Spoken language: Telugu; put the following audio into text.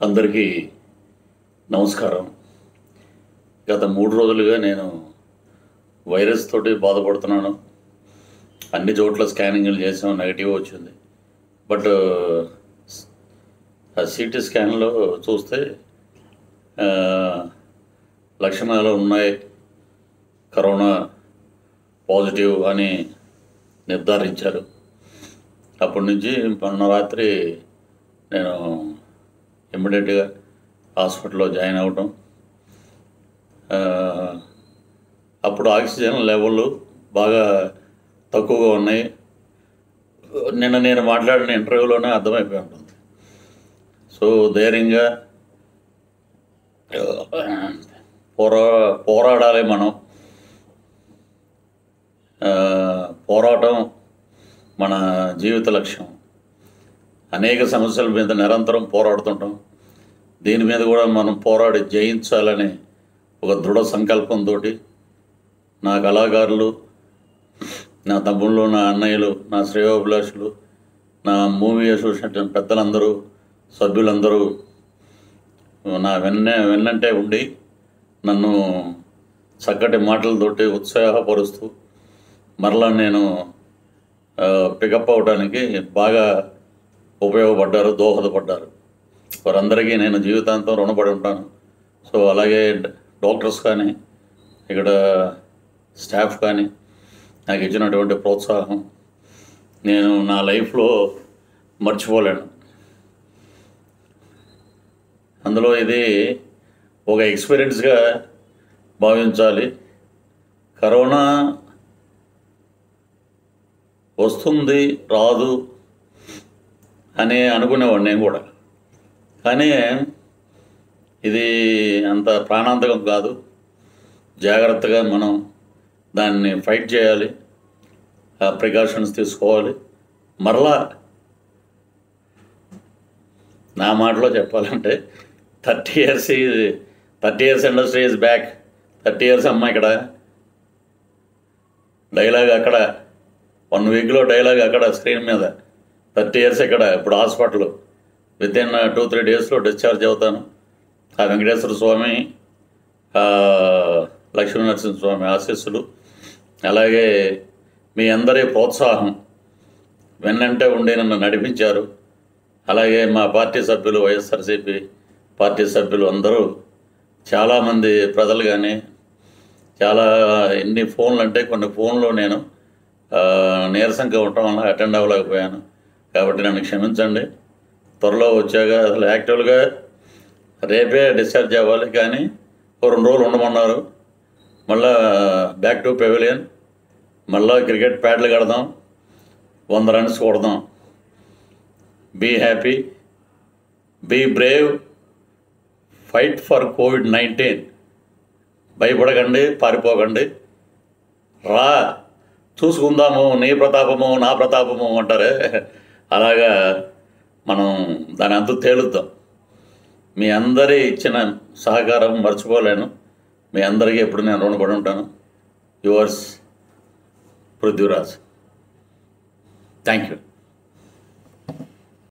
అందరికీ నమస్కారం గత మూడు రోజులుగా నేను వైరస్ తోటి బాధపడుతున్నాను అన్ని చోట్ల స్కానింగ్లు చేసాం నెగిటివ్ వచ్చింది బట్ ఆ సిటీ స్కాన్లో చూస్తే ఆ, లక్షణాలు ఉన్నాయి కరోనా పాజిటివ్ అని నిర్ధారించారు అప్పటి నుంచి మొన్న రాత్రి నేను ఇమ్మీడియట్గా హాస్పిటల్లో జాయిన్ అవ్వటం ఆ, అప్పుడు ఆక్సిజన్ లెవెల్ బాగా తక్కువగా ఉన్నాయి నిన్న నేను మాట్లాడిన ఇంటర్వ్యూలోనే అర్థమైపోయి ఉంటుంది సో ధైర్యంగా పోరా పోరాడాలి మనం ఆ, పోరాటం మన జీవిత లక్ష్యం అనేక సమస్యల మీద నిరంతరం పోరాడుతుంటాం దీని మీద కూడా మనం పోరాడి జయించాలని ఒక దృఢ సంకల్పంతో నా కళాకారులు నా తమ్ముళ్ళు నా అన్నయ్యలు నా శ్రేయోభిలాషులు నా మూవీ అసోసియేషన్ పెద్దలందరూ సభ్యులందరూ నా వెన్న వెన్నంటే ఉండి నన్ను చక్కటి మాటలతోటి ఉత్సాహపరుస్తూ మరలా నేను పికప్ అవడానికి బాగా ఉపయోగపడ్డారు దోహదపడ్డారు వారందరికీ నేను జీవితాంతం రుణపడి ఉంటాను సో అలాగే డాక్టర్స్ కానీ ఇక్కడ స్టాఫ్ కానీ నాకు ఇచ్చినటువంటి ప్రోత్సాహం నేను నా లైఫ్లో మర్చిపోలేను అందులో ఇది ఒక ఎక్స్పీరియన్స్గా భావించాలి కరోనా వస్తుంది రాదు అని అనుకునేవాడు నేను కూడా కానీ ఇది అంత ప్రాణాంతకం కాదు జాగ్రత్తగా మనం దాన్ని ఫైట్ చేయాలి ప్రికాషన్స్ తీసుకోవాలి మరలా నా మాటలో చెప్పాలంటే thirty years thirty years industry is back thirty years అమ్మ ఇక్కడ డైలాగ్ అక్కడ వన్ వీక్లో డైలాగ్ అక్కడ స్క్రీన్ మీద థర్టీ ఇయర్స్ ఇక్కడ ఇప్పుడు hospital with in two three డేస్లో డిశ్చార్జ్ అవుతాను ఆ వెంకటేశ్వర స్వామి ఆ లక్ష్మీ నరసింహ స్వామి ఆశీస్సులు అలాగే మీ అందరి ప్రోత్సాహం వెన్నంటే ఉండి నన్ను నడిపించారు అలాగే మా పార్టీ సభ్యులు వైఎస్ఆర్సీపీ పార్టీ సభ్యులు అందరూ చాలామంది ప్రజలు కానీ చాలా ఎన్ని ఫోన్లు అంటే కొన్ని ఫోన్లు నేను ఆ, నీరసంగా ఉండటం వల్ల అటెండ్ అవ్వలేకపోయాను కాబట్టి నన్ను క్షమించండి త్వరలో వచ్చాక అసలు యాక్చువల్గా రేపే డిశ్చార్జ్ అవ్వాలి కానీ ఓ రెండు రోజులు ఉండమన్నారు మళ్ళా బ్యాక్ టు పెవిలియన్ మళ్ళా క్రికెట్ ప్యాడ్లు కడదాం వంద రన్స్ కొడదాం be happy be brave fight for Covid nineteen భయపడకండి పారిపోకండి రా చూసుకుందాము నీ ప్రతాపము నా ప్రతాపము అంటారే అలాగా మనం దాని అంత తేలుద్దాం మీ అందరి ఇచ్చిన సహకారం మర్చిపోలేను మీ అందరికీ ఎప్పుడు నేను రుణపడి ఉంటాను యువర్స్ పృథ్వీరాజ్ థ్యాంక్ యూ